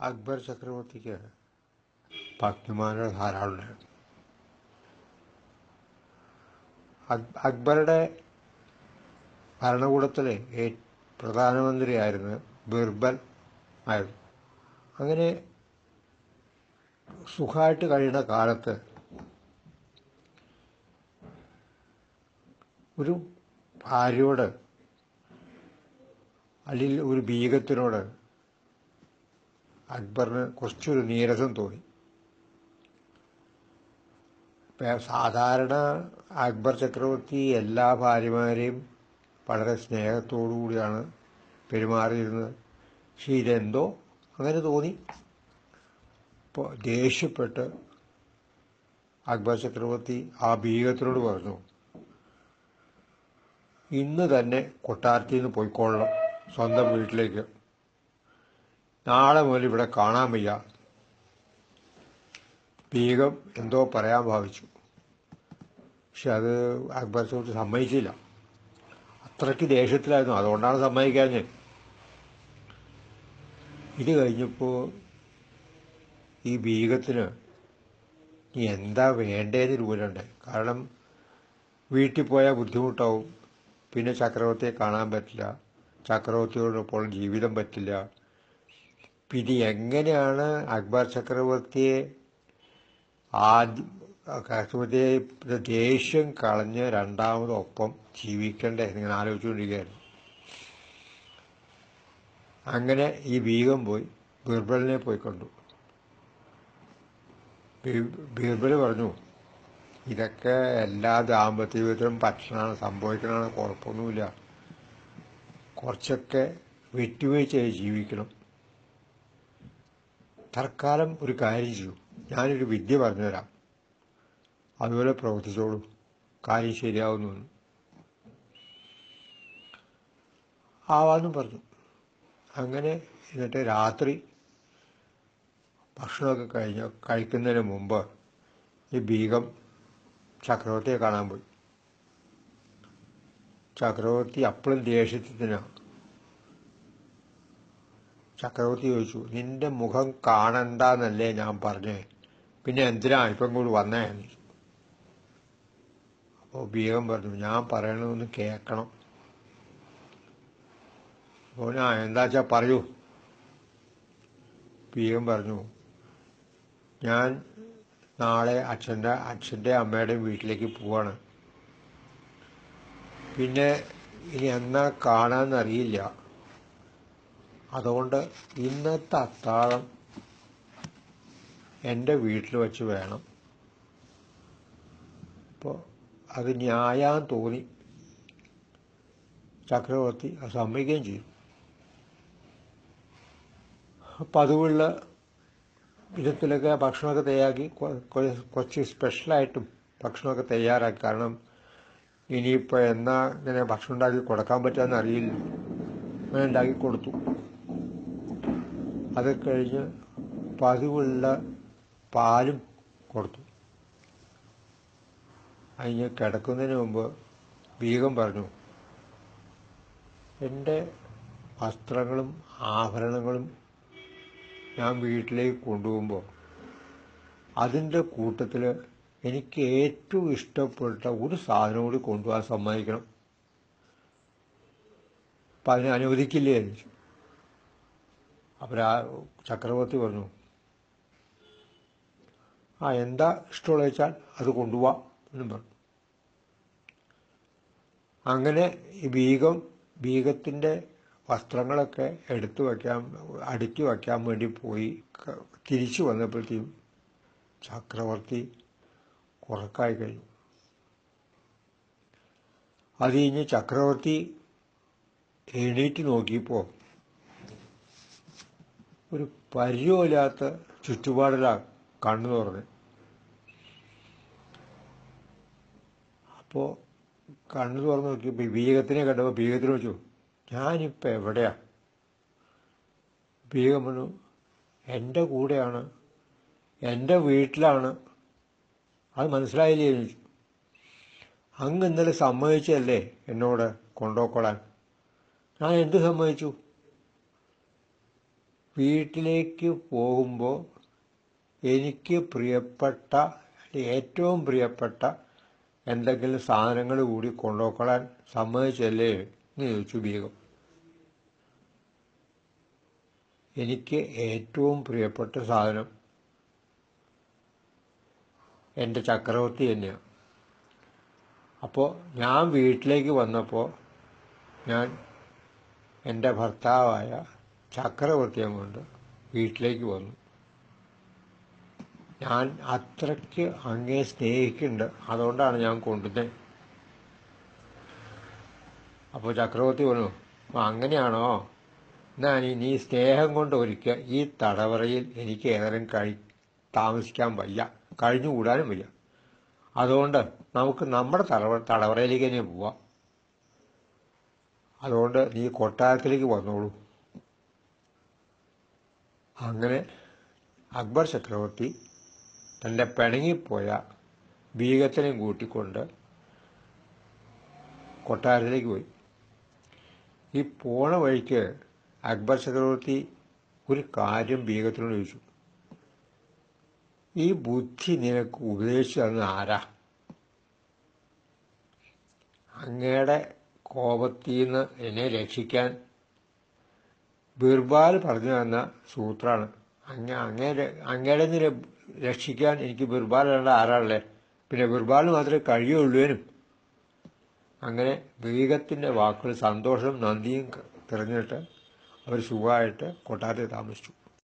അക്ബർ ചക്രവർത്തിക്ക് പത്നിമാരുടെ ധാരാളം ഉണ്ടായിരുന്നു അക്- അക്ബറുടെ ഭരണകൂടത്തിലെ ഏ- പ്രധാനമന്ത്രിയായിരുന്നത് ബിർബൽ ആയിരുന്നു അങ്ങനെ സുഖമായിട്ട് കഴിയുന്ന കാലത്ത് ഒരു ഭാര്യയോട് അല്ലെങ്കിൽ ഒരു ബീഗത്തിനോട് അക്ബറിന് കുറച്ചൊരു നീരസം തോന്നി ഇപ്പൊ സാധാരണ അക്ബർ ചക്രവർത്തി എല്ലാ ഭാര്യമാരെയും വളരെ സ്നേഹത്തോടു കൂടിയാണ് പെരുമാറിയിരുന്നത് പക്ഷെ ഇതെന്തോ അങ്ങനെ തോന്നി ഇപ്പോൾ ദേഷ്യപ്പെട്ട് അക്ബർ ചക്രവർത്തി ആ ബീഗത്തിനോട് പറഞ്ഞു ഇന്ന് തന്നെ കൊട്ടാരത്തിൽ നിന്ന് പോയിക്കൊള്ളണം സ്വന്തം വീട്ടിലേക്ക് നാളെ മുതൽ ഇവിടെ കാണാൻ വയ്യ ബീഗം എന്തോ പറയാൻ ഭാവിച്ചു പക്ഷെ അത് അക്ബർ ചക്രവർത്തി സമ്മതിച്ചില്ല അത്രയ്ക്ക് ദേഷ്യത്തിലായിരുന്നു അതുകൊണ്ടാണ് സമ്മതിക്കാഞ്ഞത് ഇത് കഴിഞ്ഞപ്പോൾ ഈ ബീഗത്തിന് ഇനി എന്താ വേണ്ടതെന്ന് രൂപമുണ്ട് കാരണം വീട്ടിൽ പോയാൽ ബുദ്ധിമുട്ടാവും പിന്നെ ചക്രവർത്തിയെ കാണാൻ പറ്റില്ല ചക്രവർത്തിയോടൊപ്പം ജീവിതം പറ്റില്ല പിന്നെ എങ്ങനെയാണ് അക്ബർ ചക്രവർത്തിയെ ആദ്യം ചക്രവർത്തിയെ ദേഷ്യം കളഞ്ഞ് രണ്ടാമതൊപ്പം ജീവിക്കണ്ടേ എന്നിങ്ങനെ ആലോചിച്ചുകൊണ്ടിരിക്കുകയായിരുന്നു അങ്ങനെ ഈ ബീഗം പോയി ബിർബലിനെ പോയി കണ്ടു ബി- ബിർബൽ പറഞ്ഞു ഇതൊക്കെ എല്ലാ ദാമ്പത്യ ജീവിതത്തിലും ഭക്ഷണമാണ് സംഭവിക്കണമാണ് കുഴപ്പമൊന്നുമില്ല കുറച്ചൊക്കെ വിട്ടുവീഴ്ച ചെയ്ത് ജീവിക്കണം തൽക്കാലം ഒരു കാര്യം ചെയ്യൂ ഞാനൊരു വിദ്യ പറഞ്ഞുതരാം അതുപോലെ പ്രവർത്തിച്ചോളൂ കാര്യം ശരിയാവുന്നു എന്ന്. ആവാന്നും പറഞ്ഞു അങ്ങനെ എന്നിട്ട് രാത്രി ഭക്ഷണമൊക്കെ കഴിഞ്ഞ് കഴിക്കുന്നതിന് മുമ്പ് ഈ ബീഗം ചക്രവർത്തിയെ കാണാൻ പോയി ചക്രവർത്തി അപ്പോഴും ദേഷ്യത്തിനാണ് ചക്രവർത്തി ചോദിച്ചു നിന്റെ മുഖം കാണണ്ടെന്നല്ലേ ഞാൻ പറഞ്ഞേ പിന്നെ എന്തിനാ ഇപ്പം കൂടി വന്നേ എന്ന് ചോദിച്ചു. അപ്പോൾ ബീഗം പറഞ്ഞു ഞാൻ പറയണമെന്ന് കേൾക്കണം അപ്പോൾ ഞാൻ എന്താ വെച്ചാൽ പറയൂ ബീഗം പറഞ്ഞു ഞാൻ നാളെ അച്ഛൻ്റെ അച്ഛൻ്റെ അമ്മയുടെയും വീട്ടിലേക്ക് പോവാണ് പിന്നെ ഇനി എന്നാ കാണാന്നറിയില്ല അതുകൊണ്ട് ഇന്നത്തെ അത്താഴം എൻ്റെ വീട്ടിൽ വെച്ച് വേണം അപ്പോൾ അത് ന്യായം തോന്നി ചക്രവർത്തി അത് സമ്മതിക്കുകയും ചെയ്തു പതിവുള്ള വിധത്തിലൊക്കെ ഭക്ഷണമൊക്കെ തയ്യാറാക്കി കൊ- കൊ- കുറച്ച് സ്പെഷ്യലായിട്ടും ഭക്ഷണമൊക്കെ തയ്യാറാക്കി കാരണം ഇനിയിപ്പോൾ എന്നാ ഇങ്ങനെ ഭക്ഷണം ഉണ്ടാക്കി കൊടുക്കാൻ പറ്റുമെന്ന് അറിയില്ല അങ്ങനെ ഉണ്ടാക്കി കൊടുത്തു അത് കഴിഞ്ഞ് പതിവുള്ള പാലും കൊടുത്തു അതിന് കിടക്കുന്നതിന് മുമ്പ് ബീഗം പറഞ്ഞു എൻ്റെ വസ്ത്രങ്ങളും ആഭരണങ്ങളും ഞാൻ വീട്ടിലേക്ക് കൊണ്ടുപോകുമ്പോൾ അതിൻ്റെ കൂട്ടത്തിൽ എനിക്ക് ഏറ്റവും ഇഷ്ടപ്പെട്ട ഒരു സാധനം കൂടി കൊണ്ടുപോകാൻ സമ്മതിക്കണം അപ്പം അതിനെ അനുവദിക്കില്ലേ എന്ന് ചോദിച്ചു അപ്പോൾ ആ ചക്രവർത്തി പറഞ്ഞു ആ എന്താ ഇഷ്ടമുള്ള വെച്ചാൽ അത് കൊണ്ടുപോവാം എന്നും പറഞ്ഞു അങ്ങനെ ഈ ബീഗം ബീഗത്തിൻ്റെ വസ്ത്രങ്ങളൊക്കെ എടുത്തു വയ്ക്കാൻ അടുക്കി വയ്ക്കാൻ വേണ്ടി പോയി ക- തിരിച്ചു വന്നപ്പോഴത്തേക്കും ചക്രവർത്തി ഉറക്കായി കഴിഞ്ഞു അത് കഴിഞ്ഞ് ചക്രവർത്തി എണീറ്റ് നോക്കിയപ്പോൾ ഒരു പരിചയമില്ലാത്ത ചുറ്റുപാടിലാണ് കണ്ണു തുറന്ന് അപ്പോൾ കണ്ണു തുറന്ന് നോക്കിയപ്പോൾ ബീഗത്തിനെ കണ്ടപ്പോൾ ബീഗത്തിന് വെച്ചു ഞാനിപ്പോൾ എവിടെയാ ബീഗം പറഞ്ഞു എൻ്റെ കൂടെയാണ് എൻ്റെ വീട്ടിലാണ് അത് മനസ്സിലായില്ലേ എന്ന് ചോദിച്ചു അങ്ങ് ഇന്നലെ സമ്മതിച്ചല്ലേ എന്നോട് കൊണ്ടുപോയിക്കൊള്ളാൻ ഞാൻ എന്ത് സമ്മതിച്ചു വീട്ടിലേക്ക് പോകുമ്പോൾ എനിക്ക് പ്രിയപ്പെട്ട ഏറ്റവും പ്രിയപ്പെട്ട എന്തെങ്കിലും സാധനങ്ങൾ കൂടി കൊണ്ടുപോക്കളാൻ സമ്മതിച്ചല്ലേ എന്ന് ചോദിച്ചു ബീഗം എനിക്ക് ഏറ്റവും പ്രിയപ്പെട്ട സാധനം എൻ്റെ ചക്രവർത്തി തന്നെയാണ് അപ്പോൾ ഞാൻ വീട്ടിലേക്ക് വന്നപ്പോൾ ഞാൻ എൻ്റെ ഭർത്താവായ ചക്രവർത്തിയെ കൊണ്ട് വീട്ടിലേക്ക് വന്നു ഞാൻ അത്രയ്ക്ക് അങ്ങേ സ്നേഹിക്കുന്നുണ്ട് അതുകൊണ്ടാണ് ഞാൻ കൊണ്ടുവന്നത് അപ്പോൾ ചക്രവർത്തി പറഞ്ഞു "ആ, അങ്ങനെയാണോ എന്നാ നീ നീ സ്നേഹം കൊണ്ട് ഒരുക്കുക ഈ തടവറയിൽ എനിക്ക് ഏതായാലും കഴി താമസിക്കാൻ വയ്യ കഴിഞ്ഞുകൂടാനും വയ്യ അതുകൊണ്ട് നമുക്ക് നമ്മുടെ തടവ തടവറയിലേക്ക് തന്നെ പോവാം അതുകൊണ്ട് നീ കൊട്ടാരത്തിലേക്ക് വന്നോളൂ അങ്ങനെ അക്ബർ ചക്രവർത്തി തൻ്റെ പിണങ്ങിപ്പോയ ബീഗത്തിനെയും കൂട്ടിക്കൊണ്ട് കൊട്ടാരത്തിലേക്ക് പോയി ഈ പോണ വഴിക്ക് അക്ബർ ചക്രവർത്തി ഒരു കാര്യം ബീഗത്തിനോട് ചോദിച്ചു ഈ ബുദ്ധി നിനക്ക് ഉപദേശിച്ചു തന്ന ആരാ അങ്ങയുടെ കോപത്തിൽ നിന്ന് എന്നെ രക്ഷിക്കാൻ ബിർബാൽ പറഞ്ഞു തന്ന സൂത്രാണ് അങ്ങ അങ്ങേ അങ്ങയുടെ നിന്ന് രക്ഷിക്കാൻ എനിക്ക് ബിർബാൽ അല്ലാണ്ട് ആരാളേ പിന്നെ ബിർബാൽ മാത്രമേ കഴിയുള്ളൂനും അങ്ങനെ ബീഗത്തിൻ്റെ വാക്കുകൾ സന്തോഷം നന്ദിയും തിരഞ്ഞിട്ട് അവർ സുഖമായിട്ട് കൊട്ടാരത്തിൽ താമസിച്ചു